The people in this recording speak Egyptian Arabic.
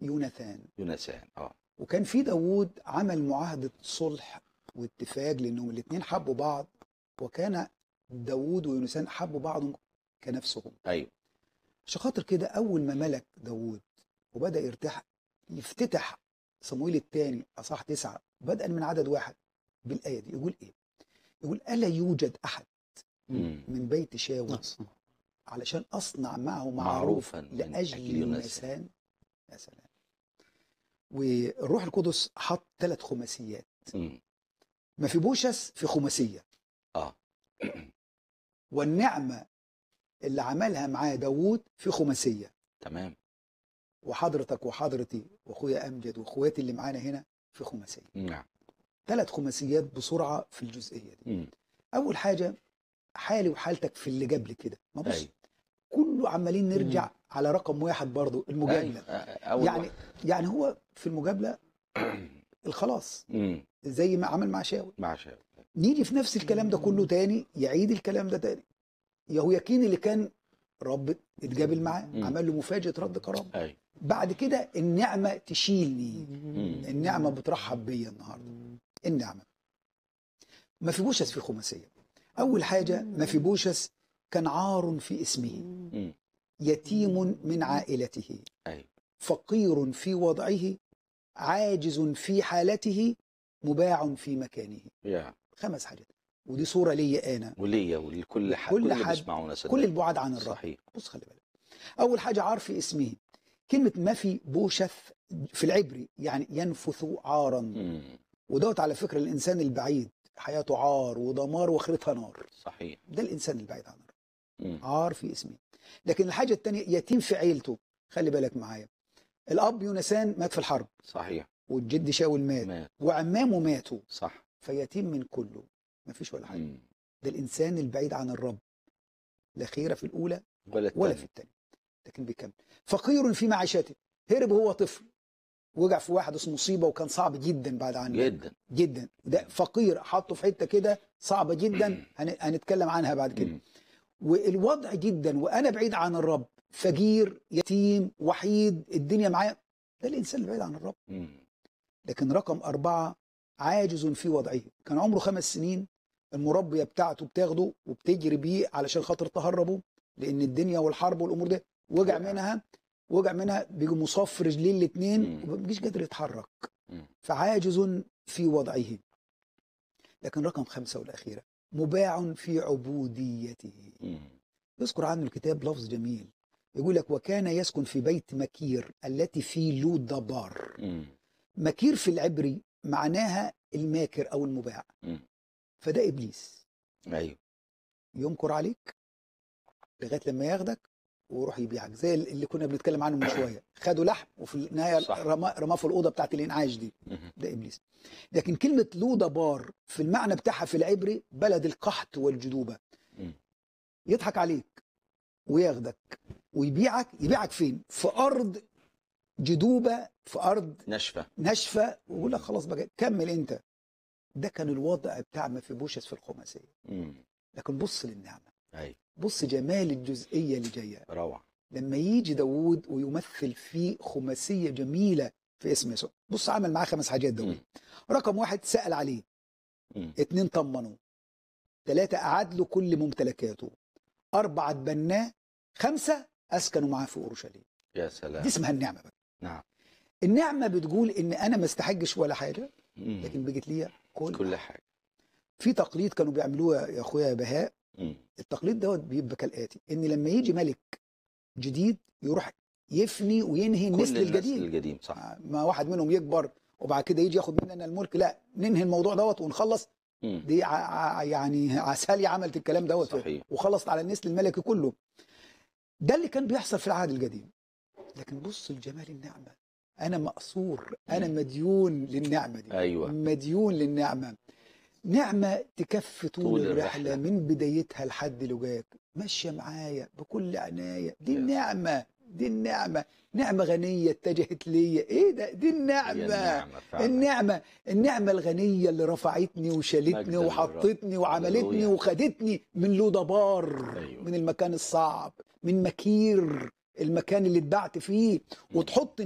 يوناثان يونسان اه وكان في داوود عمل معاهدة صلح واتفاق لأنهم الاثنين حبوا بعض وكان داوود ويوناثان حبوا بعض كنفسهم ايوه عشان خاطر كده أول ما ملك داوود وبدأ يرتاح يفتتح صمويل الثاني أصح تسعة بدءا من عدد واحد بالآية دي يقول إيه؟ يقول ألا يوجد أحد مم. من بيت شاول علشان أصنع معه معروفا معروفا من لأجل أجل يونسان. يونسان يا سلام والروح القدس حط ثلاث خماسيات مم. ما في بوشس في خماسية اه والنعمة اللي عملها معاه داوود في خماسية تمام وحضرتك وحضرتي واخويا امجد واخواتي اللي معانا هنا في خماسية نعم ثلاث خماسيات بسرعة في الجزئية دي مم. أول حاجة حالي وحالتك في اللي قبل كده ما بص ايوه كله عمالين نرجع على رقم واحد برضو المجادلة أيوة. آه، اول يعني واحد. يعني هو في المجادلة الخلاص مم. زي ما عمل مع شاول مع شاول نيجي في نفس الكلام ده كله تاني يعيد الكلام ده تاني يهوياكين اللي كان رب اتقابل معاه مم. عمل له مفاجأة رد كرامة ايوه بعد كده النعمة تشيلني مم. النعمة بترحب بيا النهاردة النعمة ما في بوشس في خماسية أول حاجة ما في بوشس كان عار في اسمه مم. يتيم من عائلته ايوه فقير في وضعه عاجز في حالته مباع في مكانه يا خمس حاجات ودي صورة ليا أنا وليا ولكل حد كل كل حد- اللي بيسمعونا صدق. كل البعاد عن الرب صحيح بص خلي بالك أول حاجة عار في اسمه كلمة ما في بوشث في العبري يعني ينفث عارا مم. ودوت على فكرة الإنسان البعيد حياته عار ودمار واخرتها نار صحيح ده الإنسان البعيد عن الرب مم. عار في اسمه لكن الحاجة التانية يتيم في عيلته خلي بالك معايا الأب يونسان مات في الحرب صحيح والجد شاول مات مات وعمامه ماتوا صح فيتيم من كله مفيش ولا حاجة مم. ده الإنسان البعيد عن الرب لا خير في الأولى ولا ولا التاني. في الثانية لكن بيكمل فقير في معيشته هرب وهو طفل وقع في واحد اسمه مصيبة وكان صعب جدا بعد عنه جدا جدا ده فقير حطه في حتة كده صعبة جدا هن- هنتكلم عنها بعد كده مم. والوضع جدا وانا بعيد عن الرب فقير يتيم وحيد الدنيا معايا ده الانسان البعيد عن الرب مم. لكن رقم أربعة عاجز في وضعه كان عمره خمس سنين المربية بتاعته بتاخده وبتجري بيه علشان خاطر تهربه لأن الدنيا والحرب والأمور ده وجع وقع. منها وجع منها بيجي مصاب في رجليه الاتنين مم. وما بيجيش قادر يتحرك مم. فعاجز في وضعه لكن رقم خمسة والأخيرة مباع في عبوديته مم. يذكر عنه الكتاب لفظ جميل يقول لك وكان يسكن في بيت مكير التي في لودبار مم. مكير في العبري معناها الماكر او المباع مم. فده ابليس ايوه يمكر عليك لغايه لما ياخدك ويروح يبيعك زي اللي كنا بنتكلم عنه من شويه خدوا لحم وفي النهايه صح. رماه رماه في الاوضه بتاعت الانعاش دي مم. ده ابليس لكن كلمه لودا بار في المعنى بتاعها في العبري بلد القحط والجدوبه مم. يضحك عليك وياخدك ويبيعك يبيعك فين في ارض جدوبه في ارض نشفه ناشفه ويقول لك خلاص بقى كمل انت ده كان الوضع بتاع مفيبوشس في الخماسيه مم. لكن بص للنعمه ايوه بص جمال الجزئيه اللي جايه روعه لما يجي داوود ويمثل في خماسيه جميله في اسم يسوع بص عمل معاه خمس حاجات داوود مم. رقم واحد سال عليه مم. اتنين طمنوا ثلاثة أعاد له كل ممتلكاته أربعة بناه خمسة أسكنوا معاه في أورشليم يا سلام دي اسمها النعمة بقى نعم النعمة بتقول إن أنا ما استحقش ولا حاجة مم. لكن بقت ليا كل, كل حاجه في تقليد كانوا بيعملوه يا أخويا بهاء مم. التقليد دوت بيبقى كالآتي إن لما يجي ملك جديد يروح يفني وينهي كل النسل النسل الجديد القديم صح ما واحد منهم يكبر وبعد كده يجي ياخد مننا الملك لا ننهي الموضوع دوت ونخلص مم. دي ع... ع... يعني عسالي عملت الكلام دوت صحيح. وخلصت على النسل الملكي كله ده اللي كان بيحصل في العهد القديم لكن بص لجمال النعمة أنا مقصور أنا مم. مديون للنعمة دي ايوه مديون للنعمة نعمة تكفي طول, طول الرحلة, الرحلة. من بدايتها لحد لجاك ماشية معايا بكل عناية دي يس. النعمة دي النعمة نعمة غنية اتجهت ليا ايه ده دي هي النعمة النعمه فعلا النعمة النعمة الغنية اللي رفعتني مجد وشالتني للرب. وحطتني وعملتني هللويا. وخدتني من لودبار أيوة. من المكان الصعب من مكير المكان اللي اتبعت فيه وتحطني